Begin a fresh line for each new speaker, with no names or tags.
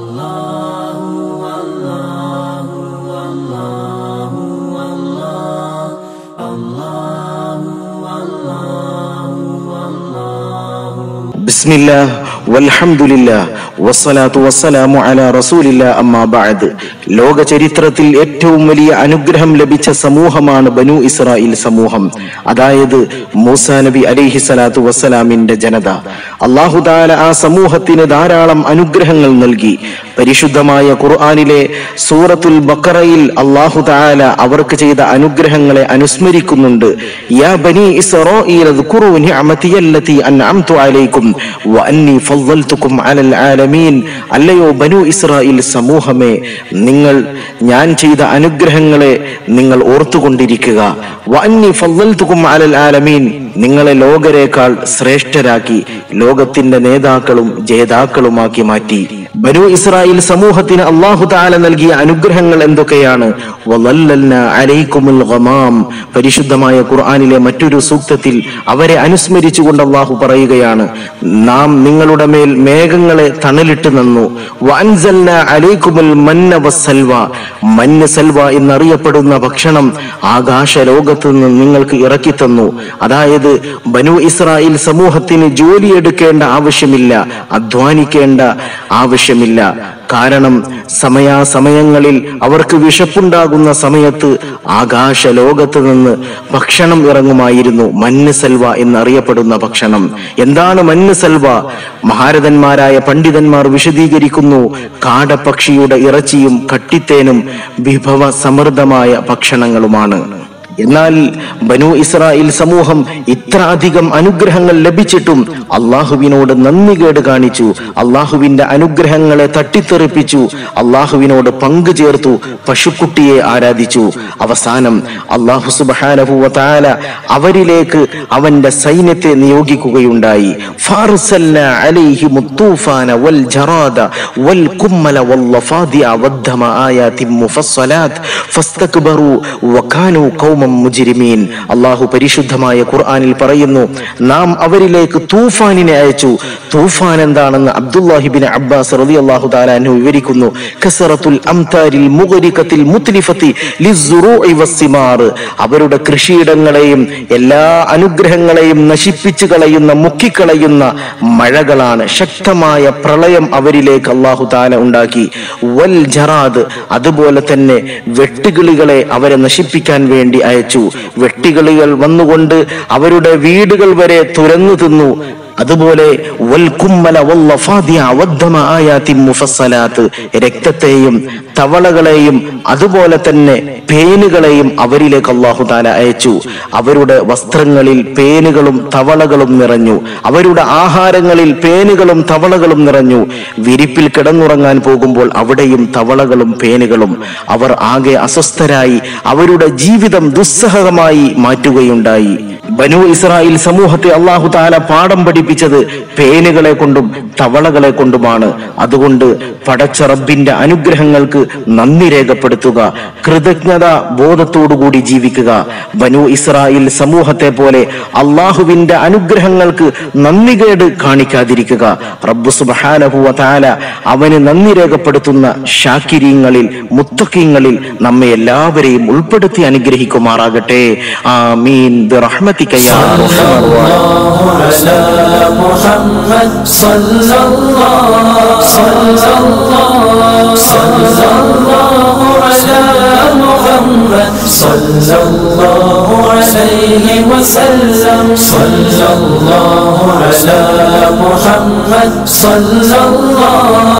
ബിസ്മില്ലാ വൽഹംദുലില്ലാ വസ്സലാത്തു വസ്സലാമു അലാ റസൂലില്ലാ അമ്മാ ബഅദ് ലോക ചരിത്രത്തിൽ ഏറ്റവും വലിയ അനുഗ്രഹം ലഭിച്ച സമൂഹമാണ് ബനു ഇസ്രായേൽ സമൂഹം അതായത് മൂസ നബി അലൈഹി സ്വലാത്തു വസ്സലാമിന്റെ ജനത അള്ളാഹു താല ആ സമൂഹത്തിന് ധാരാളം അനുഗ്രഹങ്ങൾ നൽകി പരിശുദ്ധമായ ഖുർആനിലെ സൂറത്തുൽ ബക്കറയിൽ അള്ളാഹു താല അവർക്ക് ചെയ്ത അനുഗ്രഹങ്ങളെ അനുസ്മരിക്കുന്നുണ്ട് യാ ബനി ഇസ്രായേൽ اذكروا نعمتي التي أنعمت عليكم وأني فضلتكم على العالمين അല്ലയോ ബനു ഇസ്രായേൽ സമൂഹമേ നിങ്ങൾ ഞാൻ ചെയ്ത അനുഗ്രഹങ്ങളെ നിങ്ങൾ ഓർത്തുകൊണ്ടിരിക്കുക വഅന്നി ഫضلتكم على العالمين നിങ്ങളെ ലോകരേക്കാൾ ശ്രേഷ്ഠരാക്കി ലോകത്തിന്റെ നേതാക്കളും ജേതാക്കളുമാക്കി മാറ്റി ബനു ഇസ്രായേൽ സമൂഹത്തിന് അള്ളാഹു താല നൽകിയ അനുഗ്രഹങ്ങൾ എന്തൊക്കെയാണ് വളല്ലൽന അലൈക്കുമുൽ ഗമാം പരിശുദ്ധമായ ഖുർആനിലെ മറ്റൊരു സൂക്തത്തിൽ അവരെ അനുസ്മരിച്ചുകൊണ്ട് അള്ളാഹു പറയുകയാണ് നാം നിങ്ങളുടെ മേൽ മേഘങ്ങളെ തണലിട്ട് നന്നു വഅൻസൽന അലൈക്കുമുൽ മന്ന വസ്സൽവ മന്ന സൽവ എന്നറിയപ്പെടുന്ന ഭക്ഷണം ആകാശ ലോകത്ത് നിന്ന് നിങ്ങൾക്ക് ഇറക്കി തന്നു അതായത് ബനു ഇസ്രായേൽ സമൂഹത്തിന് ജോലിയെടുക്കേണ്ട ആവശ്യമില്ല അധ്വാനിക്കേണ്ട ആവശ്യമില്ല കാരണം സമയാസമയങ്ങളിൽ അവർക്ക് വിശപ്പുണ്ടാകുന്ന സമയത്ത് ആകാശ ലോകത്ത് നിന്ന് ഭക്ഷണം ഇറങ്ങുമായിരുന്നു മഞ്ഞ് സൽവ എന്നറിയപ്പെടുന്ന ഭക്ഷണം എന്താണ് മഞ്ഞ് സൽവ മഹാരഥന്മാരായ പണ്ഡിതന്മാർ വിശദീകരിക്കുന്നു കാടപ്പക്ഷിയുടെ ഇറച്ചിയും കട്ടിത്തേനും വിഭവ സമൃദ്ധമായ ഭക്ഷണങ്ങളുമാണ് എന്നാൽ ബനു ഇസ്രായേൽ സമൂഹം ഇത്ര അധികം അനുഗ്രഹങ്ങൾ ലഭിച്ചിട്ടും അള്ളാഹുവിനോട് നന്ദികേട് കാണിച്ചു അള്ളാഹുവിന്റെ അനുഗ്രഹങ്ങളെ തട്ടിത്തെറിപ്പിച്ചു അള്ളാഹുവിനോട് പങ്കു ചേർത്തു പശുക്കുട്ടിയെ ആരാധിച്ചു അവസാനം അള്ളാഹു സുബാനഹുവ താല അവരിലേക്ക് അവന്റെ സൈന്യത്തെ നിയോഗിക്കുകയുണ്ടായി ഫാർസൽന അലൈഹിം الطوفان والجراد والكمل والضفادع والدم آيات مفصلات فاستكبروا وكانوا قوما മുജിരിമീൻ അള്ളാഹു പരിശുദ്ധമായ ഖുർആനിൽ പറയുന്നു നാം അവരിലേക്ക് തൂഫാനിനെ അയച്ചു തൂഫാൻ എന്താണെന്ന് അബ്ദുല്ലാഹിബിൻ അബ്ബാസ് റളി അള്ളാഹു താലാനു വിവരിക്കുന്നു കസറത്തുൽ അംതാരിൽ മുഗരിക്കത്തിൽ മുത്ലിഫത്തി ലിസ്സുറൂഇ വസ്സിമാർ അവരുടെ കൃഷിയിടങ്ങളെയും എല്ലാ അനുഗ്രഹങ്ങളെയും നശിപ്പിച്ചു കളയുന്ന മുക്കിക്കളയുന്ന മഴകളാണ് ശക്തമായ പ്രളയം അവരിലേക്ക് അള്ളാഹു താല ഉണ്ടാക്കി വൽ ജറാദ് അതുപോലെ തന്നെ വെട്ടുകിളികളെ അവരെ നശിപ്പിക്കാൻ വേണ്ടി അയച്ചു വെട്ടികളികൾ വന്നുകൊണ്ട് അവരുടെ വീടുകൾ വരെ തുരന്നു തിന്നു അതുപോലെ വൽക്കുമ്മല വല്ലഫാദിയ വദ്ദമ ആയാത്തി മുഫസ്സലാത്ത് രക്തത്തെയും തവളകളെയും അതുപോലെ തന്നെ പേനുകളെയും അവരിലേക്ക് അള്ളാഹു താല അയച്ചു അവരുടെ വസ്ത്രങ്ങളിൽ പേനുകളും തവളകളും നിറഞ്ഞു അവരുടെ ആഹാരങ്ങളിൽ പേനുകളും തവളകളും നിറഞ്ഞു വിരിപ്പിൽ കിടന്നുറങ്ങാൻ പോകുമ്പോൾ അവിടെയും തവളകളും പേനുകളും അവർ ആകെ അസ്വസ്ഥരായി അവരുടെ ജീവിതം ദുസ്സഹമായി മാറ്റുകയുണ്ടായി ബനു ഇസ്രായേൽ സമൂഹത്തെ അള്ളാഹു താല പാഠം പഠിപ്പിച്ചത് പേനുകളെ കൊണ്ടും തവളകളെ കൊണ്ടുമാണ് അതുകൊണ്ട് പടച്ച റബ്ബിന്റെ അനുഗ്രഹങ്ങൾക്ക് നന്ദി രേഖപ്പെടുത്തുക കൃതജ്ഞത ബോധത്തോടുകൂടി ജീവിക്കുക ബനു ഇസ്രായേൽ സമൂഹത്തെ പോലെ അള്ളാഹുവിന്റെ അനുഗ്രഹങ്ങൾക്ക് നന്ദികേട് കാണിക്കാതിരിക്കുക റബ്ബു സുബാനഹുവ താല അവന് നന്ദി രേഖപ്പെടുത്തുന്ന ഷാക്കിരീങ്ങളിൽ മുത്തക്കിങ്ങളിൽ നമ്മെ എല്ലാവരെയും ഉൾപ്പെടുത്തി അനുഗ്രഹിക്കുമാറാകട്ടെ ആമീൻ ബിറഹ്മതിക യാ അർഹമർ
محمد صلى الله عليه وسلم صلى الله على محمد صلى الله